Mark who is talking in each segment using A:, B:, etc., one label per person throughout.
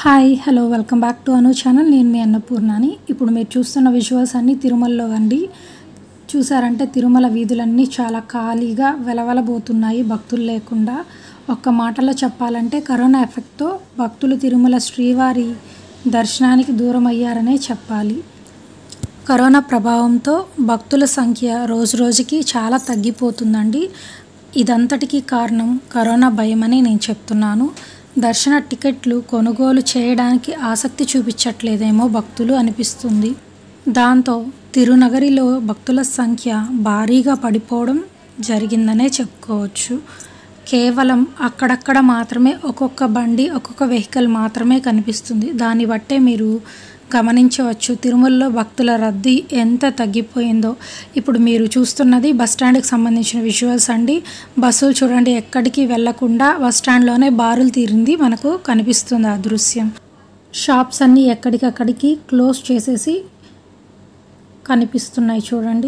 A: hi hello welcome back to Anu channel నేను మీ అన్నపూర్ణని ఇప్పుడు మీరు చూస్తున్న విజువల్స్ అన్నీ తిరుమలలో అండి చూసారంటే తిరుమల వీధులన్నీ చాలా ఖాళీగా వెలవెలబోతున్నాయి భక్తులు లేకుండా ఒక్క మాటలో చెప్పాలంటే కరోనా ఎఫెక్ట్తో భక్తులు తిరుమల శ్రీవారి దర్శనానికి దూరం అయ్యారనే చెప్పాలి కరోనా ప్రభావంతో భక్తుల సంఖ్య రోజు రోజుకి చాలా తగ్గిపోతుందండి ఇదంతటికీ కారణం కరోనా భయమని నేను చెప్తున్నాను దర్శన టికెట్లు కొనుగోలు చేయడానికి ఆసక్తి చూపించట్లేదేమో భక్తులు అనిపిస్తుంది దాంతో తిరునగరిలో భక్తుల సంఖ్య భారీగా పడిపోవడం జరిగిందనే చెప్పుకోవచ్చు కేవలం అక్కడక్కడ మాత్రమే ఒక్కొక్క బండి ఒక్కొక్క వెహికల్ మాత్రమే కనిపిస్తుంది దాన్ని బట్టే మీరు గమనించవచ్చు తిరుమలలో భక్తుల రద్దీ ఎంత తగ్గిపోయిందో ఇప్పుడు మీరు చూస్తున్నది బస్ స్టాండ్కి సంబంధించిన విజువల్స్ అండి బస్సులు చూడండి ఎక్కడికి వెళ్లకుండా బస్ స్టాండ్లోనే బారులు తీరింది మనకు కనిపిస్తుంది ఆ దృశ్యం షాప్స్ అన్నీ ఎక్కడికక్కడికి క్లోజ్ చేసేసి కనిపిస్తున్నాయి చూడండి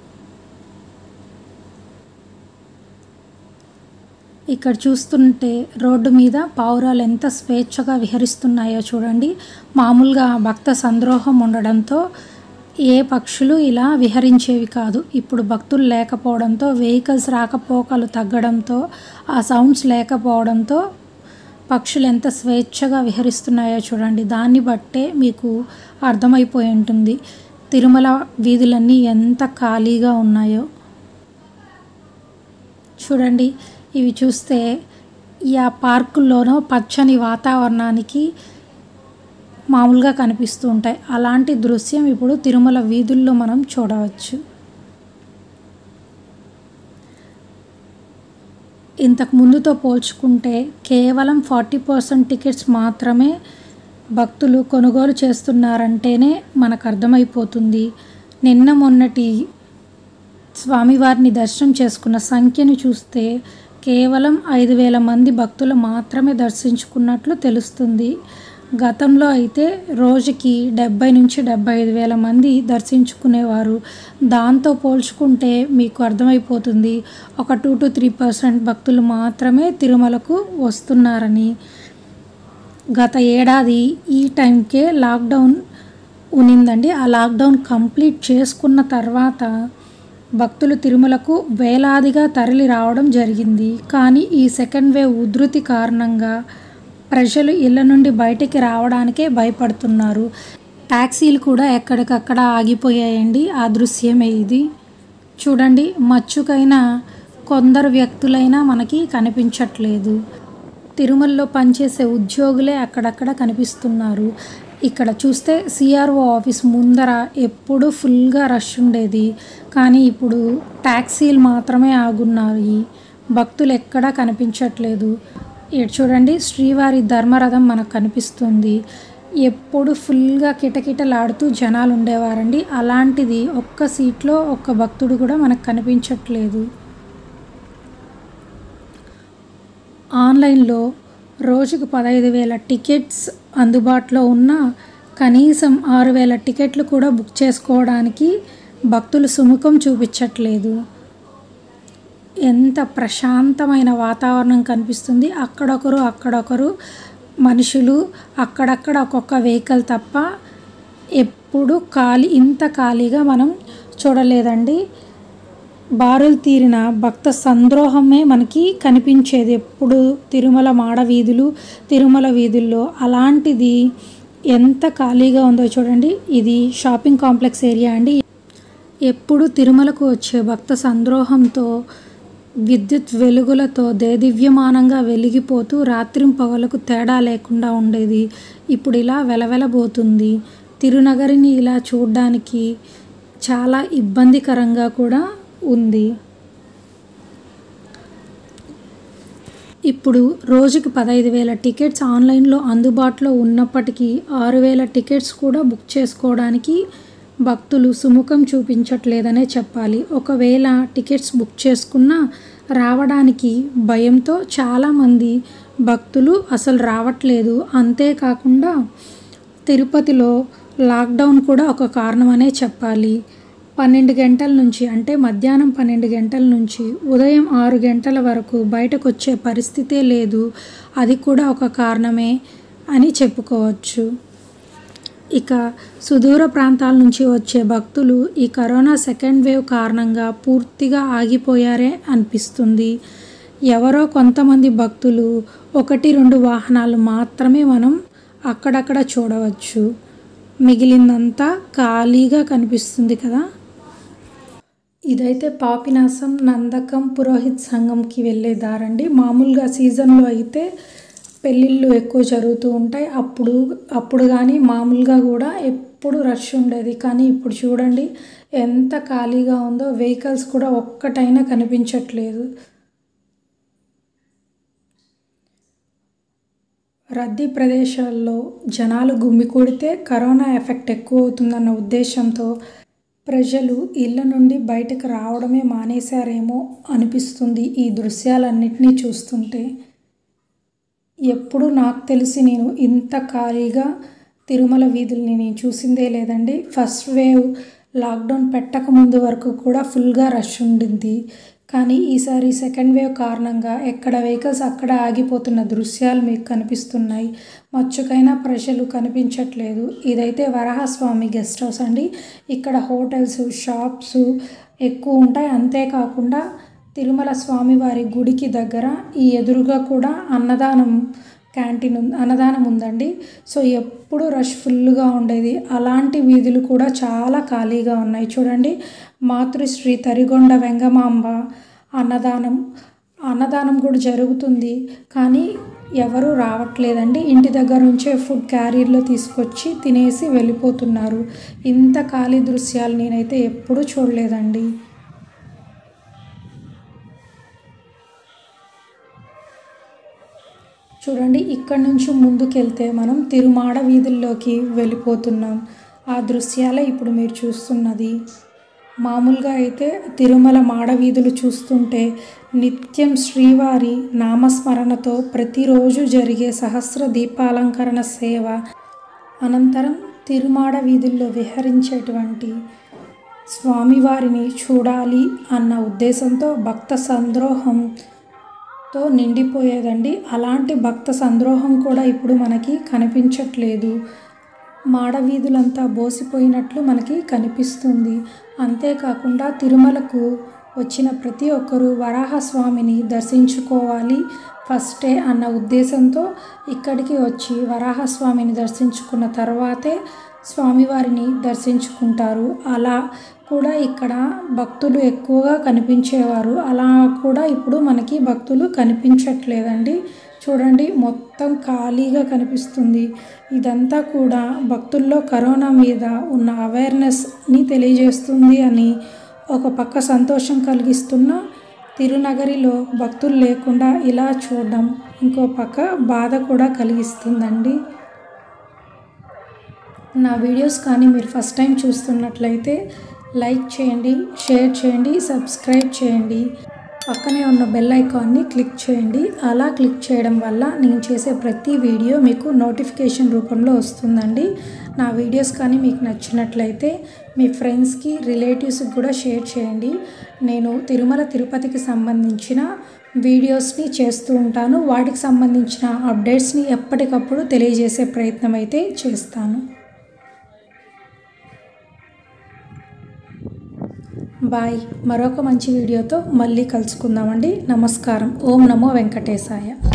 A: ఇక్కడ చూస్తుంటే రోడ్డు మీద పావురాలు ఎంత స్వేచ్ఛగా విహరిస్తున్నాయో చూడండి మామూలుగా భక్త సంద్రోహం ఉండడంతో ఏ పక్షులు ఇలా విహరించేవి కాదు ఇప్పుడు భక్తులు లేకపోవడంతో వెహికల్స్ రాకపోకలు తగ్గడంతో ఆ సౌండ్స్ లేకపోవడంతో పక్షులు ఎంత స్వేచ్ఛగా విహరిస్తున్నాయో చూడండి దాన్ని బట్టే మీకు అర్థమైపోయి ఉంటుంది తిరుమల వీధులన్నీ ఎంత ఖాళీగా ఉన్నాయో చూడండి ఇవి చూస్తే ఈ ఆ పార్కుల్లోనో పచ్చని వాతావరణానికి మామూలుగా కనిపిస్తూ ఉంటాయి అలాంటి దృశ్యం ఇప్పుడు తిరుమల వీధుల్లో మనం చూడవచ్చు ఇంతకు ముందుతో పోల్చుకుంటే కేవలం ఫార్టీ పర్సెంట్ టికెట్స్ మాత్రమే భక్తులు కొనుగోలు చేస్తున్నారంటేనే మనకు అర్థమైపోతుంది నిన్న మొన్నటి స్వామివారిని దర్శనం చేసుకున్న సంఖ్యను చూస్తే కేవలం ఐదు వేల మంది భక్తులు మాత్రమే దర్శించుకున్నట్లు తెలుస్తుంది గతంలో అయితే రోజుకి డెబ్బై నుంచి డెబ్బై ఐదు వేల మంది దర్శించుకునేవారు దాంతో పోల్చుకుంటే మీకు అర్థమైపోతుంది ఒక టూ టు త్రీ పర్సెంట్ భక్తులు మాత్రమే తిరుమలకు వస్తున్నారని గత ఏడాది ఈ టైంకే లాక్డౌన్ ఉనిందండి ఆ లాక్డౌన్ కంప్లీట్ చేసుకున్న తర్వాత భక్తులు తిరుమలకు వేలాదిగా తరలి రావడం జరిగింది కానీ ఈ సెకండ్ వేవ్ ఉధృతి కారణంగా ప్రజలు ఇళ్ల నుండి బయటికి రావడానికే భయపడుతున్నారు ట్యాక్సీలు కూడా ఎక్కడికక్కడ ఆగిపోయాయండి ఆ దృశ్యమే ఇది చూడండి మచ్చుకైనా కొందరు వ్యక్తులైనా మనకి కనిపించట్లేదు తిరుమలలో పనిచేసే ఉద్యోగులే అక్కడక్కడ కనిపిస్తున్నారు ఇక్కడ చూస్తే సిఆర్ఓ ఆఫీస్ ముందర ఎప్పుడు ఫుల్గా రష్ ఉండేది కానీ ఇప్పుడు ట్యాక్సీలు మాత్రమే ఆగున్నాయి భక్తులు ఎక్కడా కనిపించట్లేదు ఇటు చూడండి శ్రీవారి ధర్మరథం మనకు కనిపిస్తుంది ఎప్పుడు ఫుల్గా కిటకిటలాడుతూ జనాలు ఉండేవారండి అలాంటిది ఒక్క సీట్లో ఒక్క భక్తుడు కూడా మనకు కనిపించట్లేదు ఆన్లైన్లో రోజుకు పదహైదు వేల టికెట్స్ అందుబాటులో ఉన్న కనీసం ఆరు వేల టికెట్లు కూడా బుక్ చేసుకోవడానికి భక్తులు సుముఖం చూపించట్లేదు ఎంత ప్రశాంతమైన వాతావరణం కనిపిస్తుంది అక్కడొకరు అక్కడొకరు మనుషులు అక్కడక్కడ ఒక్కొక్క వెహికల్ తప్ప ఎప్పుడు ఖాళీ ఇంత ఖాళీగా మనం చూడలేదండి బారులు తీరిన భక్త సంద్రోహమే మనకి కనిపించేది ఎప్పుడు తిరుమల మాడ వీధులు తిరుమల వీధుల్లో అలాంటిది ఎంత ఖాళీగా ఉందో చూడండి ఇది షాపింగ్ కాంప్లెక్స్ ఏరియా అండి ఎప్పుడు తిరుమలకు వచ్చే భక్త సంద్రోహంతో విద్యుత్ వెలుగులతో దేదివ్యమానంగా వెలిగిపోతూ రాత్రింపవలకు తేడా లేకుండా ఉండేది ఇప్పుడు ఇలా వెలవెలబోతుంది తిరునగరిని ఇలా చూడడానికి చాలా ఇబ్బందికరంగా కూడా ఉంది ఇప్పుడు రోజుకి పదహైదు వేల టికెట్స్ ఆన్లైన్లో అందుబాటులో ఉన్నప్పటికీ ఆరు వేల టికెట్స్ కూడా బుక్ చేసుకోవడానికి భక్తులు సుముఖం చూపించట్లేదనే చెప్పాలి ఒకవేళ టికెట్స్ బుక్ చేసుకున్నా రావడానికి భయంతో చాలామంది భక్తులు అసలు రావట్లేదు అంతేకాకుండా తిరుపతిలో లాక్డౌన్ కూడా ఒక కారణమనే చెప్పాలి పన్నెండు గంటల నుంచి అంటే మధ్యాహ్నం పన్నెండు గంటల నుంచి ఉదయం ఆరు గంటల వరకు బయటకు వచ్చే పరిస్థితే లేదు అది కూడా ఒక కారణమే అని చెప్పుకోవచ్చు ఇక సుదూర ప్రాంతాల నుంచి వచ్చే భక్తులు ఈ కరోనా సెకండ్ వేవ్ కారణంగా పూర్తిగా ఆగిపోయారే అనిపిస్తుంది ఎవరో కొంతమంది భక్తులు ఒకటి రెండు వాహనాలు మాత్రమే మనం అక్కడక్కడ చూడవచ్చు మిగిలిందంతా ఖాళీగా కనిపిస్తుంది కదా ఇదైతే పాపినాసం నందకం పురోహిత్ సంఘంకి వెళ్ళే దారండి మామూలుగా సీజన్లో అయితే పెళ్ళిళ్ళు ఎక్కువ జరుగుతూ ఉంటాయి అప్పుడు అప్పుడు కానీ మామూలుగా కూడా ఎప్పుడు రష్ ఉండేది కానీ ఇప్పుడు చూడండి ఎంత ఖాళీగా ఉందో వెహికల్స్ కూడా ఒక్కటైనా కనిపించట్లేదు రద్దీ ప్రదేశాల్లో జనాలు గుమ్మికూడితే కరోనా ఎఫెక్ట్ ఎక్కువ అవుతుందన్న ఉద్దేశంతో ప్రజలు ఇళ్ళ నుండి బయటకు రావడమే మానేశారేమో అనిపిస్తుంది ఈ దృశ్యాలన్నిటినీ చూస్తుంటే ఎప్పుడు నాకు తెలిసి నేను ఇంత ఖాళీగా తిరుమల వీధుల్ని నేను చూసిందే లేదండి ఫస్ట్ వేవ్ లాక్డౌన్ పెట్టక ముందు వరకు కూడా ఫుల్గా రష్ ఉండింది కానీ ఈసారి సెకండ్ వేవ్ కారణంగా ఎక్కడ వెహికల్స్ అక్కడ ఆగిపోతున్న దృశ్యాలు మీకు కనిపిస్తున్నాయి మచ్చుకైనా ప్రజలు కనిపించట్లేదు ఇదైతే వరాహస్వామి గెస్ట్ హౌస్ అండి ఇక్కడ హోటల్స్ షాప్స్ ఎక్కువ ఉంటాయి అంతేకాకుండా తిరుమల స్వామివారి గుడికి దగ్గర ఈ ఎదురుగా కూడా అన్నదానం క్యాంటీన్ ఉంది అన్నదానం ఉందండి సో ఎప్పుడు రష్ ఫుల్గా ఉండేది అలాంటి వీధులు కూడా చాలా ఖాళీగా ఉన్నాయి చూడండి మాతృశ్రీ తరిగొండ వెంగమాంబ అన్నదానం అన్నదానం కూడా జరుగుతుంది కానీ ఎవరు రావట్లేదండి ఇంటి దగ్గర నుంచే ఫుడ్ క్యారీర్లో తీసుకొచ్చి తినేసి వెళ్ళిపోతున్నారు ఇంత ఖాళీ దృశ్యాలు నేనైతే ఎప్పుడూ చూడలేదండి చూడండి ఇక్కడ నుంచి ముందుకెళ్తే మనం తిరుమాడ వీధుల్లోకి వెళ్ళిపోతున్నాం ఆ దృశ్యాలే ఇప్పుడు మీరు చూస్తున్నది మామూలుగా అయితే తిరుమల మాడ వీధులు చూస్తుంటే నిత్యం శ్రీవారి నామస్మరణతో ప్రతిరోజు జరిగే సహస్ర దీపాలంకరణ సేవ అనంతరం తిరుమాడ వీధుల్లో విహరించేటువంటి స్వామివారిని చూడాలి అన్న ఉద్దేశంతో భక్త సంద్రోహం తో నిండిపోయేదండి అలాంటి భక్త సంద్రోహం కూడా ఇప్పుడు మనకి కనిపించట్లేదు మాడవీధులంతా బోసిపోయినట్లు మనకి కనిపిస్తుంది అంతేకాకుండా తిరుమలకు వచ్చిన ప్రతి ఒక్కరూ వరాహస్వామిని దర్శించుకోవాలి ఫస్టే అన్న ఉద్దేశంతో ఇక్కడికి వచ్చి వరాహస్వామిని దర్శించుకున్న తర్వాతే స్వామివారిని దర్శించుకుంటారు అలా కూడా ఇక్కడ భక్తులు ఎక్కువగా కనిపించేవారు అలా కూడా ఇప్పుడు మనకి భక్తులు కనిపించట్లేదండి చూడండి మొత్తం ఖాళీగా కనిపిస్తుంది ఇదంతా కూడా భక్తుల్లో కరోనా మీద ఉన్న అవేర్నెస్ని తెలియజేస్తుంది అని ఒక పక్క సంతోషం కలిగిస్తున్న తిరునగరిలో భక్తులు లేకుండా ఇలా చూడడం ఇంకో పక్క బాధ కూడా కలిగిస్తుందండి నా వీడియోస్ కానీ మీరు ఫస్ట్ టైం చూస్తున్నట్లయితే లైక్ చేయండి షేర్ చేయండి సబ్స్క్రైబ్ చేయండి పక్కనే ఉన్న బెల్ ఐకాన్ని క్లిక్ చేయండి అలా క్లిక్ చేయడం వల్ల నేను చేసే ప్రతి వీడియో మీకు నోటిఫికేషన్ రూపంలో వస్తుందండి నా వీడియోస్ కానీ మీకు నచ్చినట్లయితే మీ ఫ్రెండ్స్కి రిలేటివ్స్కి కూడా షేర్ చేయండి నేను తిరుమల తిరుపతికి సంబంధించిన వీడియోస్ని చేస్తూ ఉంటాను వాటికి సంబంధించిన అప్డేట్స్ని ఎప్పటికప్పుడు తెలియజేసే ప్రయత్నం అయితే చేస్తాను బాయ్ మరొక మంచి వీడియోతో మళ్ళీ కలుసుకుందామండి నమస్కారం ఓం నమో వెంకటేశాయ